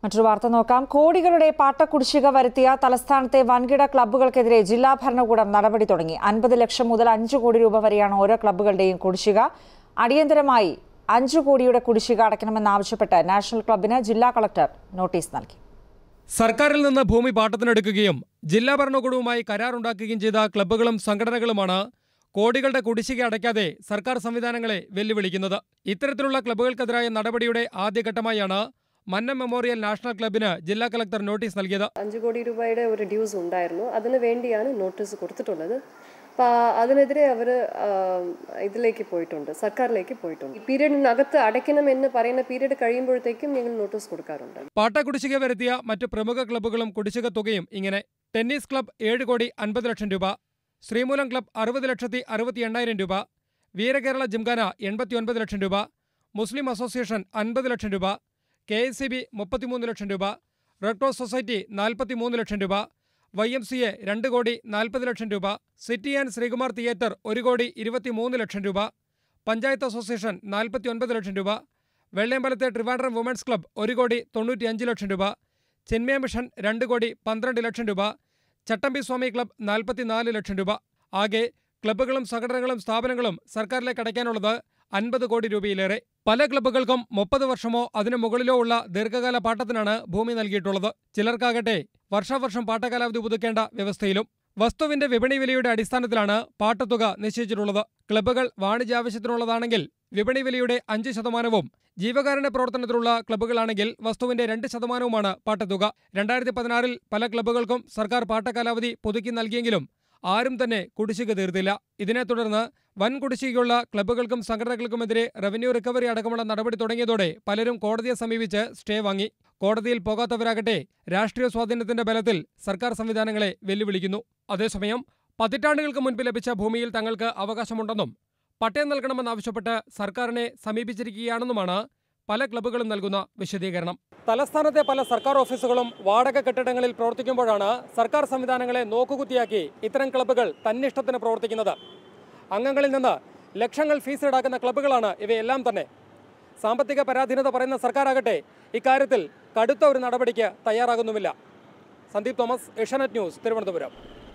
മറ്റൊരു വാർത്ത നോക്കാം കോടികളുടെ പാട്ടക്കുടിശ്ശിക വരുത്തിയ തലസ്ഥാനത്തെ വൻകിട ക്ലബ്ബുകൾക്കെതിരെ ജില്ലാ ഭരണകൂടം നടപടി തുടങ്ങി അൻപത് ലക്ഷം മുതൽ അഞ്ച് കോടി രൂപ വരെയാണ് ഓരോ ക്ലബ്ബുകളുടെയും കുടിശ്ശിക അടിയന്തരമായി അഞ്ചു കോടിയുടെ കുടിശ്ശിക അടയ്ക്കണമെന്നാവശ്യപ്പെട്ട് നാഷണൽ ക്ലബ്ബിന് ജില്ലാ കളക്ടർ നോട്ടീസ് നൽകി സർക്കാരിൽ നിന്ന് ഭൂമി പാട്ടത്തിനെടുക്കുകയും ജില്ലാ ഭരണകൂടവുമായി കരാറുണ്ടാക്കുകയും ചെയ്ത ക്ലബ്ബുകളും സംഘടനകളുമാണ് കോടികളുടെ കുടിശ്ശിക അടയ്ക്കാതെ സർക്കാർ സംവിധാനങ്ങളെ വെല്ലുവിളിക്കുന്നത് ഇത്തരത്തിലുള്ള ക്ലബ്ബുകൾക്കെതിരായ നടപടിയുടെ ആദ്യഘട്ടമായാണ് മന്നം മെമ്മോറിയൽ നാഷണൽ ക്ലബ്ബിന് ജില്ലാ കളക്ടർ നോട്ടീസ് നൽകിയത് അഞ്ച് കോടി രൂപയുടെ ഒരു ഡ്യൂസ് ഉണ്ടായിരുന്നു അതിന് വേണ്ടിയാണ് നോട്ടീസ് കൊടുത്തിട്ടുള്ളത് അപ്പോൾ അതിനെതിരെ അവർ ഇതിലേക്ക് പോയിട്ടുണ്ട് സർക്കാരിലേക്ക് പോയിട്ടുണ്ട് ഈ പീരീഡിനകത്ത് അടയ്ക്കണം എന്ന് പറയുന്ന പീരീഡ് കഴിയുമ്പോഴത്തേക്കും ഞങ്ങൾ നോട്ടീസ് കൊടുക്കാറുണ്ട് പാട്ട കുടിശ്ശിക വരുത്തിയ മറ്റ് പ്രമുഖ ക്ലബ്ബുകളും കുടിശ്ശിക തുകയും ഇങ്ങനെ ടെന്നീസ് ക്ലബ് ഏഴ് കോടി അൻപത് ലക്ഷം രൂപ ശ്രീമൂലം ക്ലബ് അറുപത് ലക്ഷത്തി അറുപത്തി എണ്ണായിരം രൂപ വീരകേരള ജിംഖാന എൺപത്തിയൊൻപത് ലക്ഷം രൂപ മുസ്ലിം അസോസിയേഷൻ അൻപത് ലക്ഷം രൂപ കെ എസ് സി ബി മുപ്പത്തിമൂന്ന് ലക്ഷം രൂപ റെഡ് ക്രോസ് സൊസൈറ്റി നാൽപ്പത്തിമൂന്ന് ലക്ഷം രൂപ വൈ എം സി എ രണ്ട് കോടി നാൽപ്പത് ലക്ഷം രൂപ സിറ്റി ആൻഡ് ശ്രീകുമാർ തിയേറ്റർ ഒരു കോടി ഇരുപത്തിമൂന്ന് ലക്ഷം രൂപ പഞ്ചായത്ത് അസോസിയേഷൻ നാൽപ്പത്തിയൊൻപത് ലക്ഷം രൂപ വെള്ളയമ്പലത്തെ ട്രിവാൻഡ്രം വുമൻസ് ക്ലബ് ഒരു കോടി തൊണ്ണൂറ്റിയഞ്ച് ലക്ഷം രൂപ ചിന്മയ മിഷൻ രണ്ട് കോടി പന്ത്രണ്ട് ലക്ഷം രൂപ ചട്ടമ്പി സ്വാമി ക്ലബ് നാൽപ്പത്തിനാല് ലക്ഷം രൂപ ആകെ ക്ലബ്ബുകളും സംഘടനകളും സ്ഥാപനങ്ങളും സർക്കാരിലേക്ക് അടയ്ക്കാനുള്ളത് അൻപത് കോടി രൂപയിലേറെ പല ക്ലബ്ബുകൾക്കും മുപ്പത് വർഷമോ അതിനു മുകളിലോ ഉള്ള ദീർഘകാല പാട്ടത്തിനാണ് ഭൂമി നൽകിയിട്ടുള്ളത് ചിലർക്കാകട്ടെ വർഷാവർഷം പാട്ടകാലാവധി പുതുക്കേണ്ട വ്യവസ്ഥയിലും വസ്തുവിന്റെ വിപണി വിലയുടെ അടിസ്ഥാനത്തിലാണ് പാട്ടത്തുക നിശ്ചയിച്ചിട്ടുള്ളത് ക്ലബ്ബുകൾ വാണിജ്യാവശ്യത്തിനുള്ളതാണെങ്കിൽ വിപണി വിലയുടെ അഞ്ച് ശതമാനവും ജീവകാരുണ്യ പ്രവർത്തനത്തിലുള്ള ക്ലബ്ബുകളാണെങ്കിൽ വസ്തുവിന്റെ രണ്ട് ശതമാനവുമാണ് പാട്ടത്തുക രണ്ടായിരത്തി പതിനാറിൽ പല ക്ലബ്ബുകൾക്കും സർക്കാർ പാട്ടകാലാവധി പുതുക്കി നൽകിയെങ്കിലും ആരും തന്നെ കുടിശ്ശിക തീർത്തില്ല ഇതിനെ തുടർന്ന് വൻ കുടിശ്ശികയുള്ള ക്ലബ്ബുകൾക്കും സംഘടനകൾക്കുമെതിരെ റവന്യൂ റിക്കവറി അടക്കമുള്ള നടപടി തുടങ്ങിയതോടെ പലരും കോടതിയെ സമീപിച്ച് സ്റ്റേ വാങ്ങി കോടതിയിൽ പോകാത്തവരാകട്ടെ രാഷ്ട്രീയ സ്വാധീനത്തിന്റെ ബലത്തിൽ സർക്കാർ സംവിധാനങ്ങളെ വെല്ലുവിളിക്കുന്നു അതേസമയം പതിറ്റാണ്ടുകൾക്ക് മുൻപ് ലഭിച്ച ഭൂമിയിൽ തങ്ങൾക്ക് അവകാശമുണ്ടെന്നും പട്ടയം നൽകണമെന്നാവശ്യപ്പെട്ട് സർക്കാരിനെ സമീപിച്ചിരിക്കുകയാണെന്നുമാണ് പല ക്ലബ്ബുകളും നൽകുന്ന വിശദീകരണം തലസ്ഥാനത്തെ പല സർക്കാർ ഓഫീസുകളും വാടക കെട്ടിടങ്ങളിൽ പ്രവർത്തിക്കുമ്പോഴാണ് സർക്കാർ സംവിധാനങ്ങളെ നോക്കുകുത്തിയാക്കി ഇത്തരം ക്ലബ്ബുകൾ തന്നിഷ്ടത്തിന് പ്രവർത്തിക്കുന്നത് അംഗങ്ങളിൽ നിന്ന് ലക്ഷങ്ങൾ ഫീസ് ഈടാക്കുന്ന ക്ലബ്ബുകളാണ് ഇവയെല്ലാം തന്നെ സാമ്പത്തിക പരാധീനത പറയുന്ന സർക്കാരാകട്ടെ ഇക്കാര്യത്തിൽ കടുത്ത ഒരു നടപടിക്ക് തയ്യാറാകുന്നുമില്ല സന്ദീപ് തോമസ് ഏഷ്യാനെറ്റ് ന്യൂസ് തിരുവനന്തപുരം